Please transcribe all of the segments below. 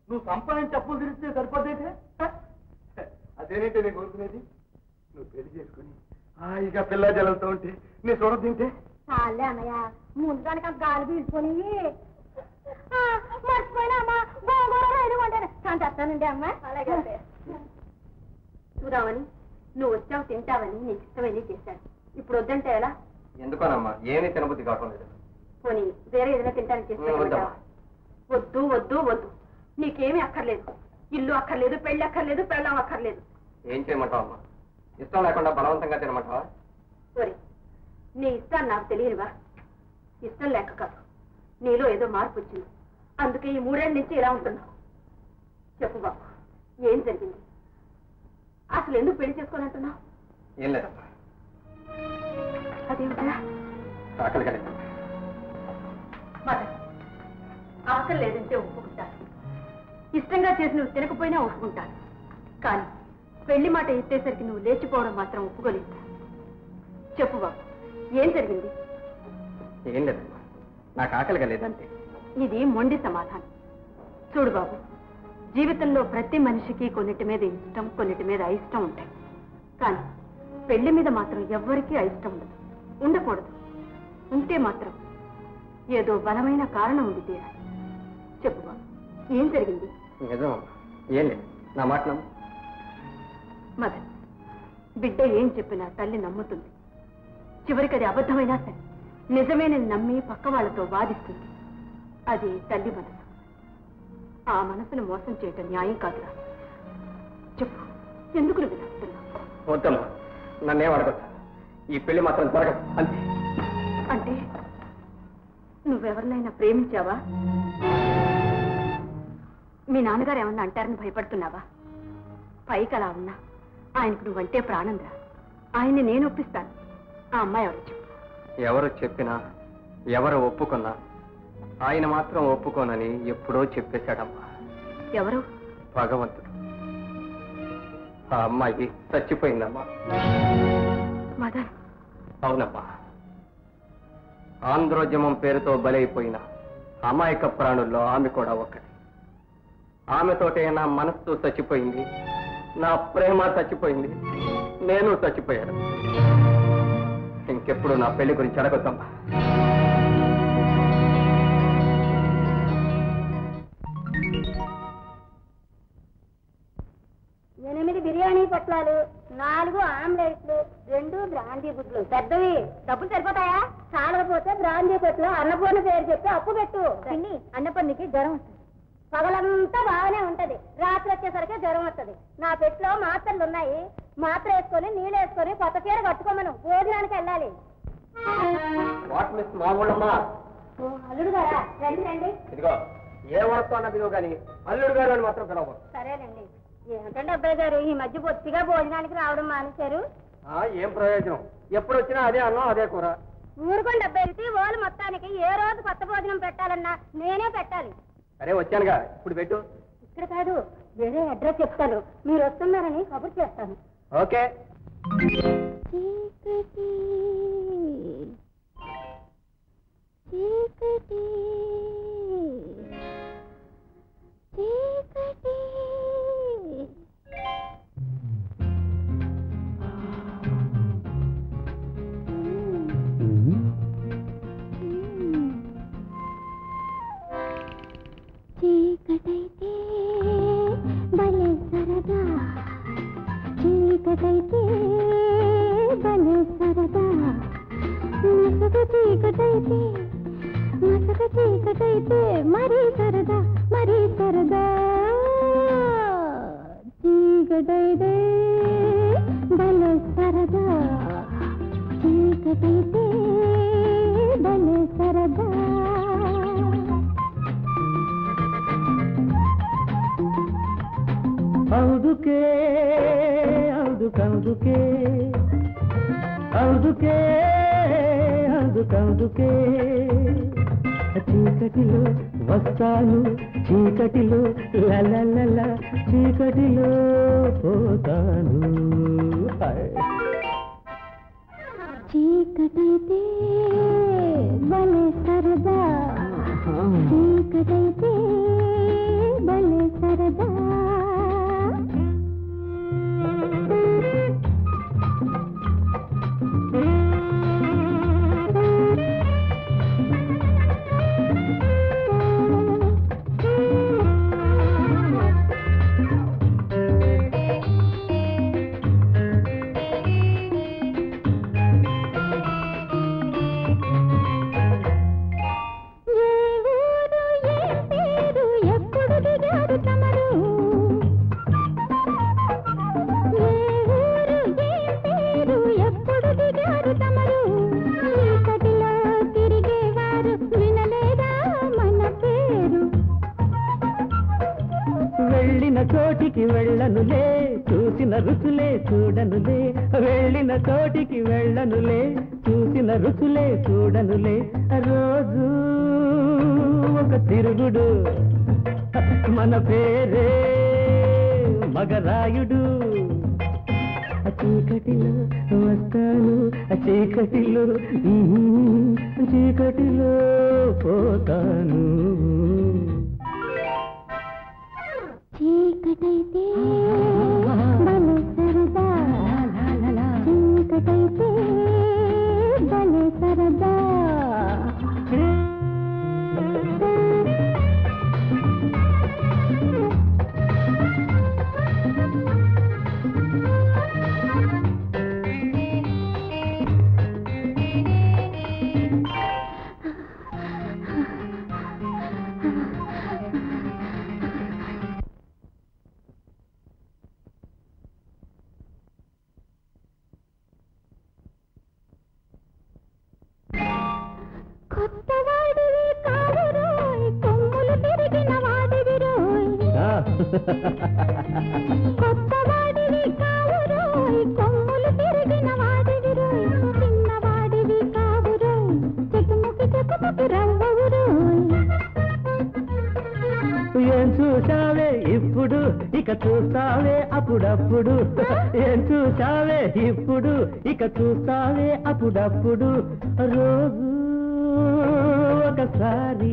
నువ్వు సంపాదించి అప్పులు తిరిగితే సరిపోతే అదేనేంటి నేను కోరుకునేది నువ్వు పెళ్లి చేసుకుని హాయిగా పిల్ల జలంతో ఉంటే నేను చూడ తింటే చాలే అన్నయ్య ముందుగానికి అంత గాలి పీల్చుకొని ఆ, మర్చిపోయినా అమ్మా గోంగూర రైలు వండాను కానీ తెస్తానండి అమ్మ అలాగే చూద్దామని నువ్వు వచ్చావు తింటావని నీకు ఇష్టమైంది చేశాను ఇప్పుడు వద్దంటే ఎలా ఎందుకోనమ్మా ఏమీ తినబుద్ధి కావటం లేదు పోనీ వేరే ఏదైనా తింటానికి చేసి వద్దమ్మా. పెట్టమంటావా? వద్దు వద్దు వద్దు నీకేమీ అక్కర్లేదు ఇల్లు అక్కర్లేదు పెళ్లి అక్కర్లేదు పెళ్ళం అక్కర్లేదు ఏం చేయమంటావు అమ్మా ఇష్టం లేకుండా బలవంతంగా తినమంటావా సరే నీ ఇష్టాన్ని నాకు తెలియనివా ఇష్టం లేక కాదు నీలో ఏదో మార్పు వచ్చింది అందుకే ఈ మూడేళ్ళ నుంచి ఇలా ఉంటున్నావు చెప్పు బాబు ఏం జరిగింది అసలు ఎందుకు పెళ్లి చేసుకొని అంటున్నావు ఏం లేదమ్మా అదేమిటా ఆకలి కలిగింది మదర్ ఆకలి లేదంటే ఒప్పుకుంటాను ఇష్టంగా చేసి నువ్వు తినకపోయినా ఒప్పుకుంటాను కానీ పెళ్లి మాట ఎత్తేసరికి నువ్వు లేచిపోవడం మాత్రం ఒప్పుకోలేదు చెప్పు బాబు ఏం జరిగింది ఏం లేదమ్మా నాకు ఆకలి కలిగేదంతే ఇది మొండి సమాధానం చూడు బాబు జీవితంలో ప్రతి మనిషికి కొన్నిటి మీద ఇష్టం కొన్నిటి మీద అయిష్టం ఉంటాయి కానీ పెళ్లి మీద మాత్రం ఎవ్వరికీ అయిష్టం ఉండదు ఉండకూడదు ఉంటే మాత్రం ఏదో బలమైన కారణం ఉంది తీరాలి చెప్పు బాబు ఏం జరిగింది నిజమమ్మా ఏం లేదు నా మాట నమ్ము మదన్ బిడ్డ ఏం చెప్పినా తల్లి నమ్ముతుంది చివరికి అది అబద్ధమైనా సరే నిజమేనని నమ్మి పక్క వాళ్ళతో వాదిస్తుంది అది తల్లి మనసు ఆ మనసును మోసం చేయటం న్యాయం కాదురా చెప్పు ఎందుకు నువ్వు ఇలా అంటున్నావు? వద్దమ్మా నన్నేం అడగదు ఈ పెళ్లి మాత్రం జరగదు అంతే అంటే నువ్వెవరినైనా ప్రేమించావా మీ నాన్నగారు ఏమన్నా అంటారని భయపడుతున్నావా పైకి అలా ఉన్నా ఆయనకు నువ్వంటే ప్రాణం రా ఆయన్ని నేను ఒప్పిస్తాను ఆ అమ్మాయి ఎవరు చెప్పు ఎవరు చెప్పినా ఎవరు ఒప్పుకున్నా ఆయన మాత్రం ఒప్పుకోనని ఎప్పుడో చెప్పేశాడమ్మా ఎవరు భగవంతుడు ఆ అమ్మాయి చచ్చిపోయిందమ్మా మదన్ అవునమ్మా ఆంధ్రోద్యమం పేరుతో బలైపోయిన అమాయక ప్రాణుల్లో ఆమె కూడా ఒకటి ఆమెతోటే నా మనస్సు చచ్చిపోయింది నా ప్రేమ చచ్చిపోయింది నేను చచ్చిపోయాను ఇంకెప్పుడు నా పెళ్లి గురించి అడగొద్దమ్మా ఎనిమిది బిర్యానీ పొట్లాలు నాలుగు ఆమ్లెట్లు రెండు బ్రాందీ గుడ్లు పెద్దవి డబ్బులు సరిపోతాయా చాలకపోతే బ్రాందీ కొట్లు అన్నపూర్ణ పేరు చెప్పి అప్పు పెట్టు పిన్ని అన్నపూర్ణకి జ్వరం వస్తుంది పగలంతా బాగానే ఉంటది రాత్రి వచ్చేసరికి జ్వరం వస్తుంది నా పెట్లో మాత్రలు ఉన్నాయి మాత్ర వేసుకొని నీళ్ళు వేసుకొని కొత్త చీర కట్టుకోమను భోజనానికి వెళ్ళాలి వాట్ మిస్ మా ఊళ్ళమ్మా ఓ, అల్లుడు గారా రండి రండి ఇదిగో ఏ వరతో అన్న పిలువు కానీ అల్లుడు గారు అని మాత్రం పిలవకూడదు సరేనండి ఏమిటండి అబ్బాయి గారు ఈ మధ్య బొత్తిగా భోజనానికి రావడం మానేశారు ఆ, ఏం ప్రయోజనం ఎప్పుడు వచ్చినా అదే అన్నం అదే కూర ఊరుకోండి అబ్బాయి వాళ్ళు మొత్తానికి ఏ రోజు కొత్త భోజనం పెట్టాలన్నా నేనే పెట్టాలి సరే వచ్చానుగా ఇప్పుడు పెట్టు ఇక్కడ కాదు వేరే అడ్రస్ చెప్తాను మీరు వస్తున్నారని కబుర్ చేస్తాను ఓకే చీకటి చీకటి చీకటి చీకటైతే భలే సరదా చీకటైతే భలే సరదా మసక చీకటైతే మసక చీకటైతే మరీ సరదా మరీ సరదా చీకటైతే భలే సరదా చీకటైతే భలే సరదా అందుకే అందుకందుకే అందుకే అందుకందుకే చీకటిలో వస్తాను చీకటిలో లలలల చీకటిలో పోతాను హాయ్. చీకటైతే భలే సరదా చీకటైతే భలే సరదా చోటికి వెళ్ళనులే చూసిన రుచులే చూడనులే వెళ్ళిన చోటికి వెళ్ళనులే చూసిన రుచులే చూడనులే రోజు ఒక తిరుగుడు మన పేరే మగరాయుడు ఆ చీకటిలో వస్తాను ఆ చీకటిలో ఉమ్, చీకటిలో పోతాను చీకటైతే భలే సరదా చీకటైతే భలే సరదా కొత్త వాడివి కావురోయ్ కొమ్ములు తిరిగిన వాడివి రోయ్ ఆ, కొత్త వాడివి కావురోయ్ కొమ్ములు తిరిగిన వాడివి రోయ్ చిన్నవాడివి కావురోయ్ చెట్టుముకి చెట్టుముకి రవ్వవు రోయ్ ఏం చూసావే ఇప్పుడు ఇక చూస్తావే అప్పుడప్పుడు ఏం చూసావే ఇప్పుడు ఇక చూస్తావే అప్పుడప్పుడు రోజు ఒకసారి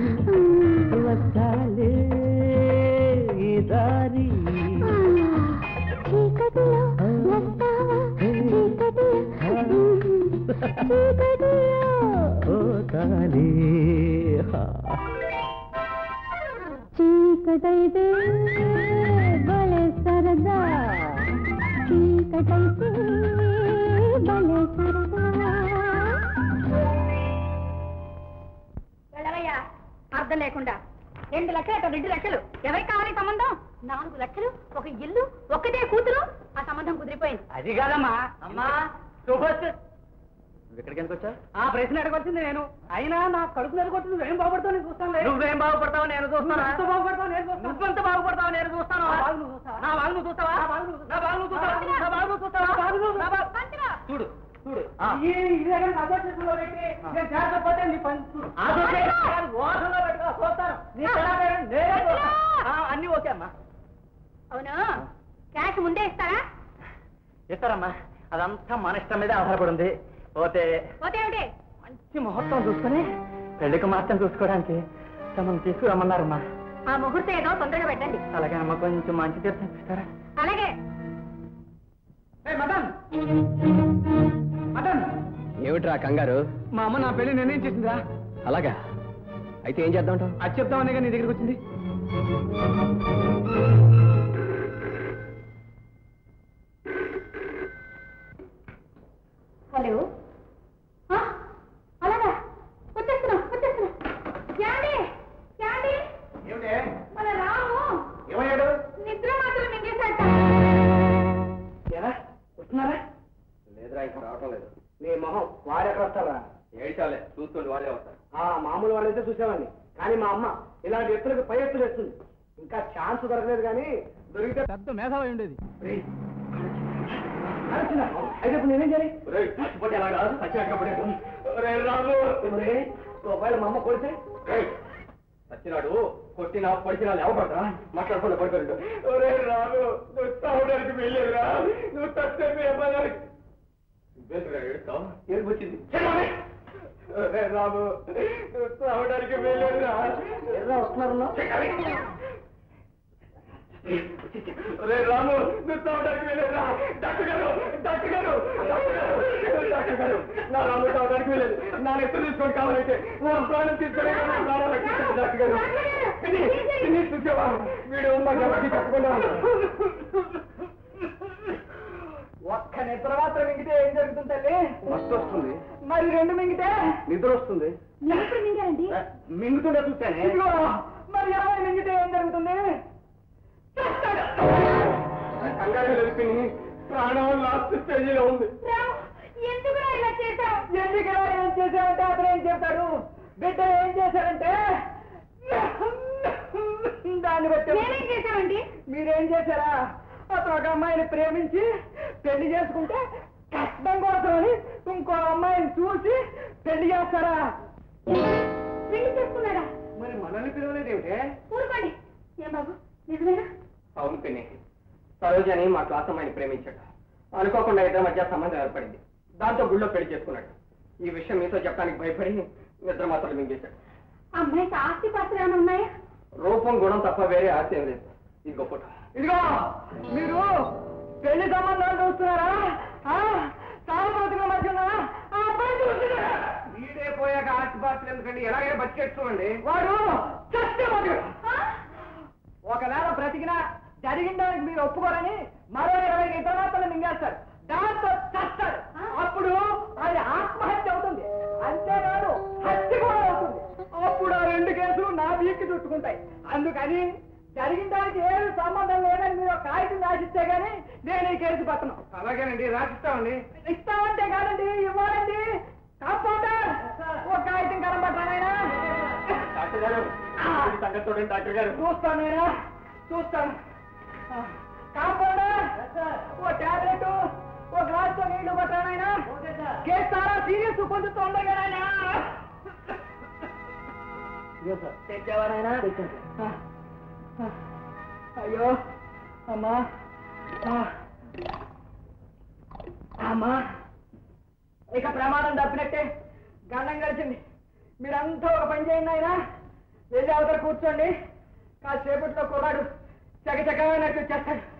వస్తాలే ఈ దారి చీకటిలో వస్తావా చీకటిలో చీకటిలో పోతాలే హా. చీకటైతే భలే సరదా చీకటైతే భలే సరదా వెళ్ళవయ్యా అర్థం లేకుండా రెండు లక్షలు అటు రెండు లక్షలు ఎవరికి కావాలి సంబంధం నాలుగు లక్షలు ఒక ఇల్లు ఒక్కటే కూతురు ఆ సంబంధం కుదిరిపోయింది అది కాదమ్మా అమ్మా శుభస్ ఇక్కడికి ఎందుకు వచ్చా ఆ ప్రశ్న అడగొచ్చింది నేను అయినా నా కడుపు నెలకొట్టు నువ్వేం బాగుపడతావు నేను చూస్తాను నువ్వేం బాగుపడతావు నేను చూస్తాను ఎంత బాగుపడతావు నేను చూస్తాను నువ్వెంత బాగుపడతావు నేను చూస్తాను నా బాగు నువ్వు చూస్తావా? నా బాగు నువ్వు చూస్తావా నా బాగు నువ్వు నా బాగు నువ్వు చూస్తావా నా బాగు నువ్వు చూస్తావా నా బాగు నువ్వు- నా బాగు- పంతులు, చూడు చూడు ఆ. ఈ ఇదే కానీ అదే చేతుల్లో పెట్టి నేను చేరకపోతే నీ పని చూడు ఆ చూసే, కాదు, ఓసంలో పెట్టుకో, చూస్తాను. నీ తెల్లగారు నేనే చూస్తాను. ఆ, అన్నీ ఓకే అమ్మా అవును క్యాష్ ముందే ఇస్తారా ఇస్తారమ్మా అదంతా మన ఇష్టం మీద ఆధారపడింది పోతే పోతే ఏమిటి మంచి ముహూర్తం చూసుకొని పెళ్లికి మాత్రం చూసుకోవడానికి తమను తీసుకురమ్మన్నారమ్మా ఆ ముహూర్తం ఏదో తొందరగా పెట్టండి అలాగే అమ్మ కొంచెం మంచి తీర్థం ఇస్తారా అలాగే ఏ మటన్ మటన్ ఏమిట్రా కంగారు మా అమ్మ నా పెళ్లి నిర్ణయం చేసిందిరా అలాగా అయితే ఏం చేద్దాం అది చెప్తామనే నీ దగ్గరికి వచ్చింది హలో ఆ, అలాగా వచ్చేస్తున్నా వచ్చేస్తున్నా యాండి యాండి ఏమిటే మన రాము ఏమయ్యాడు నిద్ర మాత్రం మింగేశాట ఎలా వస్తున్నారా లేదురా ఇంకా రావటం లేదు నీ మొహం వాడు ఎక్కడ వస్తారా ఏడ్చాలే చూస్తుండే వాళ్ళే వస్తారు ఆ మామూలు వాళ్ళైతే చూసేవాడిని కానీ మా అమ్మ ఇలాంటి ఎత్తులకు పై ఎత్తులు వేస్తుంది ఇంకా ఛాన్స్ దొరకలేదు కానీ దొరికితే పెద్ద మేధావి ఉండేది అయితే ఇప్పుడు నేనేం చేయాలి ఒరేయ్, ఒకవేళ మా అమ్మ కొడితే సచ్చినాడు కొట్టినా పడిచినా లేవబడతా మాట్లాడకుండా పడుకోండి ఒరే రాదు నువ్వు తాగడానికి వెళ్ళేదిరా నువ్వు తప్పేమి ఏడుపొచ్చింది ఒరే రాము నువ్వు తాగడానికి వెళ్ళేదిరా ఎలా వస్తున్నారన్నా రే రాము నువ్వు తాగడానికి వెళ్ళేదిరా డాక్టర్ గారు డాక్టర్ గారు డాక్టర్ గారు డాక్టర్ గారు నా రాము తాగడానికి వెళ్ళేది నా ఎత్తు తీసుకొని కావాలంటే నా ప్రాణం తీసుకొని నా ప్రాణాలు రక్షించండి డాక్టర్ గారు ఇది ఇది చూసావా వీడు మాకు ఎవరికి చెప్పకుండా ఒక్క నిద్ర మాత్రం మింగితే ఏం జరుగుతుంది తల్లి మస్తు వస్తుంది మరి రెండు మింగితే నిద్ర వస్తుంది ఎప్పుడు మింగారండి మింగుతుండే చూస్తానే ఇదిగో మరి యాభై మింగితే ఏం జరుగుతుంది కంగారు తెలిపి ప్రాణం లాస్ట్ స్టేజీలో ఉంది రాము ఎందుకు ఇలా చేశావు ఎందుకు ఏం చేశాడంటే అతను ఏం చెప్తాడు బిడ్డ ఏం చేశాడంటే దాన్ని బట్టి నేనేం చేశానండి మీరేం చేశారా అతను ఒక అమ్మాయిని ప్రేమించి పెళ్లి చేసుకుంటే కష్టం కోసమని ఇంకో అమ్మాయిని చూసి పెళ్లి చేస్తారా పెళ్లి చేసుకున్నాడా మరి మనల్ని పిలవలేదేమిటే ఊరుకోండి ఏం బాబు నిజమేనా అవును పిన్ని సరోజని మా క్లాస్ అమ్మాయిని ప్రేమించాడు అనుకోకుండా ఇద్దరి మధ్య సంబంధం ఏర్పడింది దాంతో గుళ్ళో పెళ్లి చేసుకున్నాడు ఈ విషయం మీతో చెప్పడానికి భయపడి నిద్ర మాత్రం మింగేశాడు అమ్మాయికి ఆస్తి పాత్రలు ఏమైనా ఉన్నాయా రూపం గుణం తప్ప వేరే ఆశ ఏం లేదు ఇదిగో ఫోటో ఇదిగో మీరు పెళ్లి సంబంధాలు చూస్తున్నారా ఆ? సానుభూతిగా మధ్య ఉన్నారా? ఆ అబ్బాయి చూస్తున్నారా? వీడే పోయాక ఆస్తి పాత్రలు ఎందుకండి ఎలాగైనా బతికేసుకోండి వాడు చస్తే బతుకుడు. ఒకవేళ బ్రతికినా జరిగిన దానికి మీరు ఒప్పుకోరని మరో ఇరవై ఇతర మాత్రం మింగేస్తారు దాంతో చస్తాడు అప్పుడు అది ఆత్మహత్య అవుతుంది అంతేకాదు హత్య కూడా అవుతుంది అప్పుడు ఆ రెండు కేసులు నా వీక్కి చుట్టుకుంటాయి అందుకని జరిగిన దానికి ఏమి సంబంధం లేదని మీరు ఒక కాగితం రాసిస్తే గానీ నేను ఈ కేసు పట్టను అలాగేనండి రాసిస్తామండి ఇస్తామంటే కాదండి ఇవ్వాలండి కాంపౌండర్ ఒక కాగితం కనబడ్డానైనా డాక్టర్ గారు ఈ సంగతి చూడండి డాక్టర్ గారు చూస్తాను నేనా చూస్తాను కాంపౌండర్ ఓ టాబ్లెట్ ఓ గ్లాస్ తో నీళ్లు పట్టానైనా చేస్తారా సీరియస్ కొంచెం తొందరగా నాయనా తెచ్చావానైనా అయ్యో అమ్మా ఆ. అమ్మా ఇక ప్రమాదం తప్పినట్టే గండం కలిసింది మీరంతా ఒక పని చేయండి ఆయన వెళ్ళి అవతల కూర్చోండి కాసేపట్లో కుర్రాడు చకచకా నాకు వచ్చేస్తాడు